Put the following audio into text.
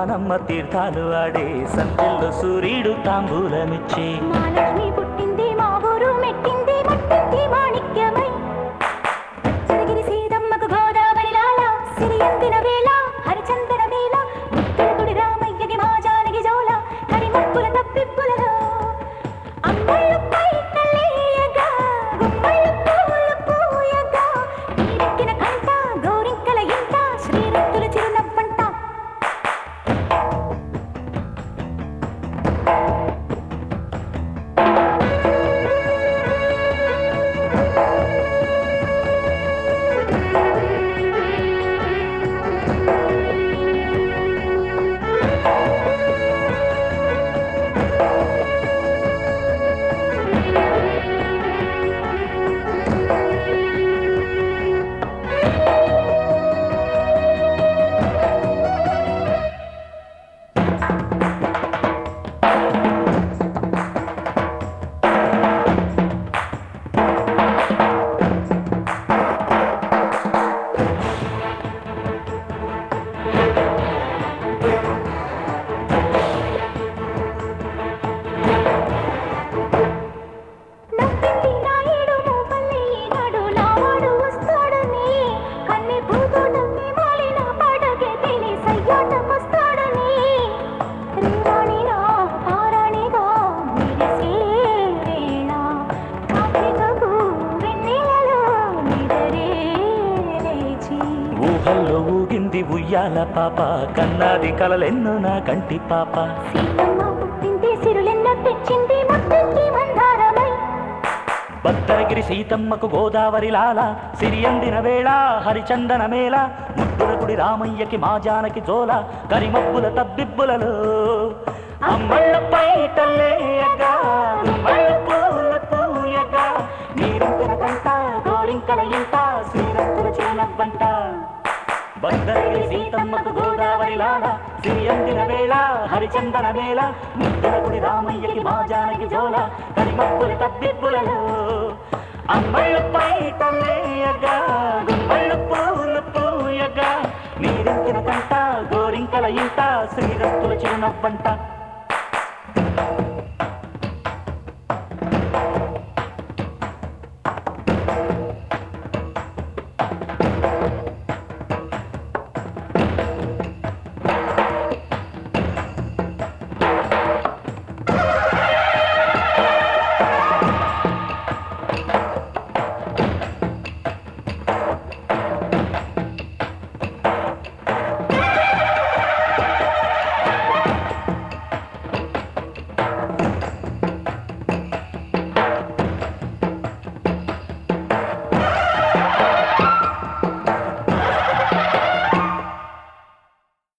వానమ్మ తీర్థాలు ఆడే సంతెల్లో సూర్యుడు తాంబూలమిచ్చే మా లక్ష్మి పుట్టింది మా ఊరు మెట్టింది మట్టింది మాణిక్యమై చరగిరి సీతమ్మకు గోదావరి లాల సిరియంతిన వేళ హరిచందన వేళ ముత్తలకుడి రామయ్యకి మా జానకి జోల కరిమప్పుల తప్పిప్పులలో అమ్మళ్ళు పైకలేయగా గుమ్మళ్ళు పూలు పూయగా నీరెక్కిన కంట గోరింకల ఇంట శ్రీరత్తుల చిరునవ్వంట నవ్వింది నాయుడు మోపల్లి ఈనాడు నావాడు వస్తాడని కన్ని భూతోటమ్మి మాలిన పాటకే తిని సయ్యాటం వస్తాడని రేవాణినా పారాణిగా మెరిసే వేళ కాకికకు వెన్నెలలో నిదరే లేచి ఊహల్లో ఊగింది ఉయ్యాల పాప కన్నాది కలలెన్నో నా కంటి పాప సీతమ్మ పుట్టింది సిరులెన్నో తెచ్చింది ముట్టింది మందారమై భద్రగిరి సీతమ్మకు గోదావరి లాల సిరియందిన వేళ హరిచందన మేళ ముద్దులకుడి రామయ్యకి మా జానకి జోల కరిమబ్బుల తబ్బిబ్బులలో అమ్మళ్ళ పైటలేయగా గుమ్మళ్ళ పూల పూయగా నీరింకల కంట గోరింకల ఇంట శ్రీరత్తుల చిరునవ్వంట భద్రగిరి సీతమ్మకు గోదావరి లాల సిరియందిన వేళ హరిచందన మేళ ముద్దులకుడి రామయ్యకి మా జానకి జోల కరిమప్పుల తబ్బిబ్బులలో అమ్మళ్ళ పైటలేయగా గుమ్మళ్ళ పూలు పూయగా నీరింకిన కంట గోరింకల ఇంట శ్రీరస్తుల చిరునవ్వంట